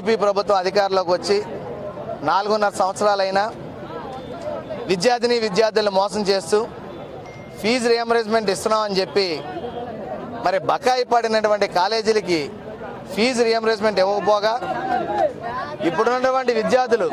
YCP ప్రభుత్వం అధికారంలోకి వచ్చి నాలుగున్నర సంవత్సరాలైనా విద్యార్థిని విద్యార్థులను మోసం చేస్తూ ఫీజు రియంబర్స్మెంట్ ఇస్తున్నామని చెప్పి మరి బకాయి పడినటువంటి కాలేజీలకి ఫీజు రియంబర్స్మెంట్ ఇవ్వకపోగా ఇప్పుడున్నటువంటి విద్యార్థులు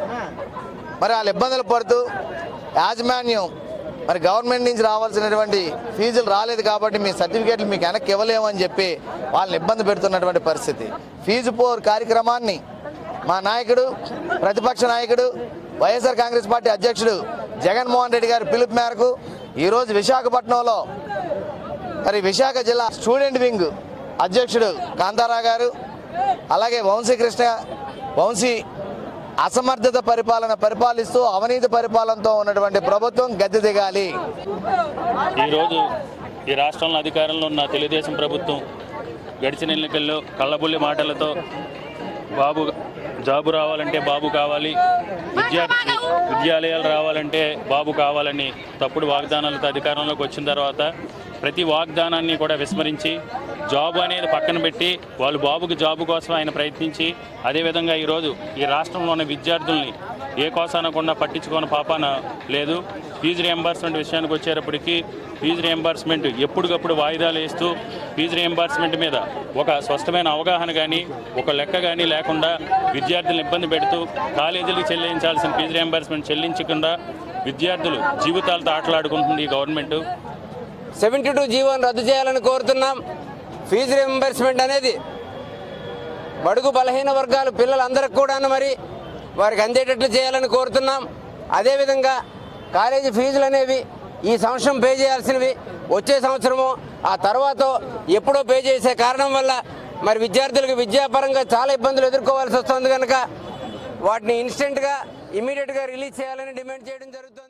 మరి వాళ్ళు ఇబ్బందులు పడుతూ యాజమాన్యం మరి గవర్నమెంట్ నుంచి రావాల్సినటువంటి ఫీజులు రాలేదు కాబట్టి మీ సర్టిఫికేట్లు మీకు వెనక్కి ఇవ్వలేమని చెప్పి వాళ్ళని ఇబ్బంది పెడుతున్నటువంటి పరిస్థితి ఫీజు పోర్ కార్యక్రమాన్ని మా నాయకుడు ప్రతిపక్ష నాయకుడు వైఎస్ఆర్ కాంగ్రెస్ పార్టీ అధ్యక్షుడు జగన్మోహన్ రెడ్డి గారి పిలుపు మేరకు ఈరోజు విశాఖపట్నంలో మరి విశాఖ జిల్లా స్టూడెంట్ వింగ్ అధ్యక్షుడు కాంతారావు గారు అలాగే వంశీకృష్ణ వంశీ అసమర్థత పరిపాలన పరిపాలిస్తూ అవినీతి పరిపాలనతో ఉన్నటువంటి ప్రభుత్వం గద్దె దిగాలి ఈరోజు ఈ రాష్ట్రంలో అధికారంలో ఉన్న తెలుగుదేశం ప్రభుత్వం గడిచిన ఎన్నికల్లో కళ్ళబుల్లి మాటలతో బాబు జాబు రావాలంటే బాబు కావాలి విద్యార్థి విద్యాలయాలు రావాలంటే బాబు కావాలని తప్పుడు వాగ్దానాలతో అధికారంలోకి వచ్చిన తర్వాత ప్రతి వాగ్దానాన్ని కూడా విస్మరించి జాబ్ అనేది పక్కన పెట్టి వాళ్ళు బాబుకి జాబు కోసం ఆయన ప్రయత్నించి అదేవిధంగా ఈరోజు ఈ రాష్ట్రంలో ఉన్న విద్యార్థుల్ని ఏ కోసానకుండా పట్టించుకోని పాపాన లేదు ఫీజు రియంబర్స్మెంట్ విషయానికి వచ్చేటప్పటికి ఫీజు రియంబర్స్మెంట్ ఎప్పటికప్పుడు వాయిదాలు వేస్తూ ఫీజు రియంబర్స్మెంట్ మీద ఒక స్పష్టమైన అవగాహన కానీ ఒక లెక్క కానీ లేకుండా విద్యార్థులను ఇబ్బంది పెడుతూ కాలేజీలకు చెల్లించాల్సిన ఫీజు రియంబర్స్మెంట్ చెల్లించకుండా విద్యార్థులు జీవితాలతో ఆటలాడుకుంటుంది ఈ గవర్నమెంట్ సెవెంటీ టూ జీవోని రద్దు చేయాలని కోరుతున్నాం ఫీజు రింబర్స్మెంట్ అనేది బడుగు బలహీన వర్గాల పిల్లలందరికీ కూడాను మరి వారికి అందేటట్లు చేయాలని కోరుతున్నాం అదేవిధంగా కాలేజీ ఫీజులు అనేవి ఈ సంవత్సరం పే చేయాల్సినవి వచ్చే సంవత్సరము ఆ తర్వాత ఎప్పుడో పే చేసే కారణం వల్ల మరి విద్యార్థులకు విద్యాపరంగా చాలా ఇబ్బందులు ఎదుర్కోవాల్సి వస్తుంది కనుక వాటిని ఇన్స్టెంట్గా ఇమీడియట్గా రిలీజ్ చేయాలని డిమాండ్ చేయడం జరుగుతుంది